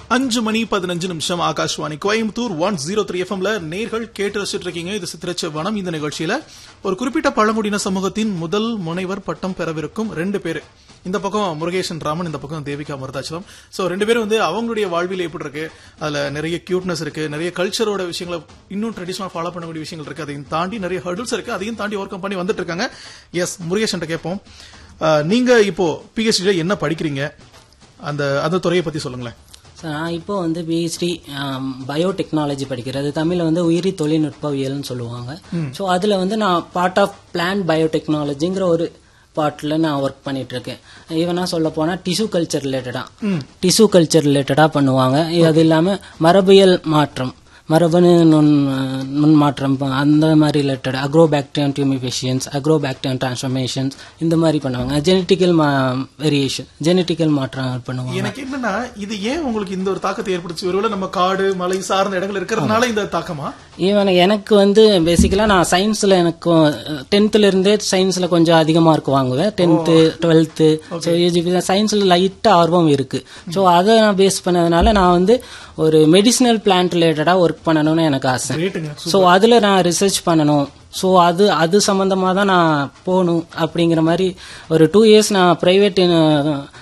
அஞ்சு மணி பதினஞ்சு நிமிஷம் Akashvani Coimbatore one zero three எஃப்எம்ல நேர்கள் கேட்டு ரசிச்சிட்டு இருக்கீங்க இது சித்திரச்ச வனம் இந்த நிகழ்ச்சியில ஒரு குறிப்பிட்ட பழங்குடியின சமூகத்தின் முதல் முனைவர் பட்டம் பெறவிருக்கும் ரெண்டு பேர் இந்த பக்கம் முருகேசன் ராமன் இந்த பக்கம் தேவிகா மருதாச்சலம் சோ ரெண்டு பேரும் வந்து அவங்களுடைய வாழ்வில் எப்படி இருக்கு அதுல நிறைய கியூட்னஸ் இருக்கு நிறைய கல்ச்சரோட விஷயங்களை இன்னும் ட்ரெடிஷனல் ஃபாலோ பண்ணக்கூடிய விஷயங்கள் இருக்கு அதையும் தாண்டி நிறைய ஹர்டில்ஸ் இருக்கு அதையும் தாண்டி ஓவர் கம் பண்ணி வந்துட்டு இருக்காங்க எஸ் முருகேசன் கேட்போம் அஹ், நீங்க இப்போ பிஹெச்டில என்ன படிக்கிறீங்க அந்த அந்த துறையை பத்தி சொல்லுங்களேன் சார் நான் இப்போ வந்து பிஹெச்டி பயோடெக்னாலஜி படிக்கிறது தமிழ்ல வந்து உயிரி தொழில்நுட்பவியல்னு சொல்லுவாங்க ஸோ அதில் வந்து நான் பார்ட் ஆஃப் பிளான்ட் பயோடெக்னாலஜிங்கிற ஒரு பார்ட்டில் நான் ஒர்க் பண்ணிட்டு இருக்கேன் ஈவனா சொல்ல போனால் டிஷ்யூ கல்ச்சர் ரிலேட்டடாக டிஷ்யூ கல்ச்சர் ரிலேட்டடாக பண்ணுவாங்க அது இல்லாமல் மரபியல் மாற்றம் மரபணு நுண் நுண் மாற்றம் ப- அந்த மாதிரி related agrobacterium tumefaciens agrobacterium transformations இந்த மாதிரி பண்ணுவாங்க ஜெனட்டிக்கல் வேரியேஷன் ஜெனட்டிக்கல் மாற்றம் பண்ணுவாங்க எனக்கு என்னன்னா இது ஏன் உங்களுக்கு இந்த ஒரு தாக்கத்தை ஏற்படுச்சு ஒருவேளை நம்ம காடு மலை சார்ந்த இடங்கள் இருக்கிறதுனால இந்த தாக்கமா ஈவன் எனக்கு வந்து பேசிக்கலாக நான் சயின்ஸில் எனக்கு டென்த்தில் இருந்தே சயின்ஸில் கொஞ்சம் அதிக மார்க் வாங்குவேன் டென்த்து டுவெல்த்து ஸோ சயின்ஸில் லைட்டாக ஆர்வம் இருக்கு ஸோ அதை நான் பேஸ் பண்ணதுனால நான் வந்து ஒரு மெடிசினல் பிளான்ட் ரிலேட்டடாக ஒர்க் பண்ணணும்னு எனக்கு ஆசை கிரேட்டுங்க ஸோ அதில் நான் ரிசர்ச் பண்ணணும் ஸோ அது அது சம்மந்தமாக தான் நான் போகணும் அப்படிங்கிற மாதிரி ஒரு டூ இயர்ஸ் நான் ப்ரைவேட்